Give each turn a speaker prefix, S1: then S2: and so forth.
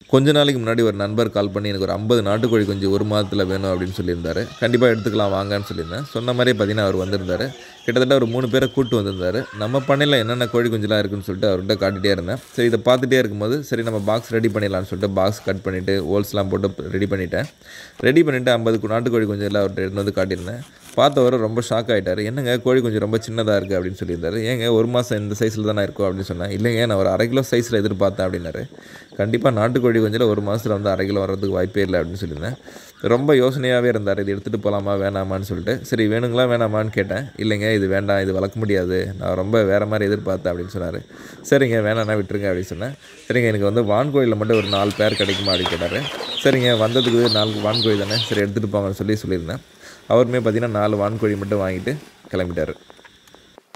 S1: கொஞ்ச நாளைக்கு முன்னாடி ஒரு நண்பர் கால் பண்ணி எனக்கு ஒரு ஐம்பது நாட்டுக்கோழி குஞ்சு ஒரு மாதத்தில் வேணும் அப்படின்னு சொல்லியிருந்தாரு கண்டிப்பாக எடுத்துக்கலாம் வாங்கன்னு சொல்லியிருந்தேன் சொன்ன மாதிரியே பார்த்தீங்கன்னா அவர் வந்திருந்தார் கிட்டத்தட்ட ஒரு மூணு பேரை கூட்டு வந்திருந்தாரு நம்ம பண்ணையில் என்னென்ன கோழி குஞ்சுலாம் இருக்குன்னு சொல்லிட்டு அவர்கிட்ட காட்டிகிட்டே இருந்தேன் சரி இதை பார்த்துட்டே இருக்கும்போது சரி நம்ம பாக்ஸ் ரெடி பண்ணிடலாம்னு சொல்லிட்டு பாக்ஸ் கட் பண்ணிவிட்டு ஹோல்ஸ்லாம் போட்டு ரெடி பண்ணிட்டேன் ரெடி பண்ணிவிட்டு ஐம்பது நாட்டுக்கோழி குஞ்சு எல்லாம் அவர்கிட்ட எடுத்து வந்து காட்டியிருந்தேன் பார்த்தவர் ரொம்ப ஷாக் ஆகிட்டார் என்னங்க கோழி கொஞ்சம் ரொம்ப சின்னதாக இருக்குது அப்படின்னு சொல்லியிருந்தாரு ஏங்க ஒரு மாதம் இந்த சைஸில் தானே இருக்கும் அப்படின்னு சொன்னேன் இல்லைங்க நான் ஒரு அரை கிலோ சைஸில் எதிர்பார்த்தேன் அப்படின்னாரு கண்டிப்பாக நாட்டுக்கோழி கொஞ்சம் ஒரு மாதத்தில் வந்து அரை கிலோ வர்றதுக்கு வாய்ப்பே இல்லை அப்படின்னு சொல்லியிருந்தேன் ரொம்ப யோசனையாகவே இருந்தார் இது எடுத்துகிட்டு போகலாமா வேணாமான்னு சொல்லிட்டு சரி வேணுங்களா வேணாமான்னு கேட்டேன் இல்லைங்க இது வேண்டாம் இது வளர்க்க முடியாது நான் ரொம்ப வேறு மாதிரி எதிர்பார்த்தேன் அப்படின்னு சொன்னார் சரிங்க வேணாண்ணா விட்டுருங்க அப்படின்னு சொன்னேன் சரிங்க எனக்கு வந்து வான்கோயிலில் மட்டும் ஒரு நாலு பேர் கிடைக்குமா அப்படின்னு கேட்டார் சரிங்க வந்ததுக்கு நாலு வான்கோழி தானே சரி எடுத்துகிட்டு போங்கன்னு சொல்லி சொல்லியிருந்தேன் அவருமே பார்த்தீங்கன்னா நாலு வான்கோழி மட்டும் வாங்கிட்டு கிளம்பிட்டார்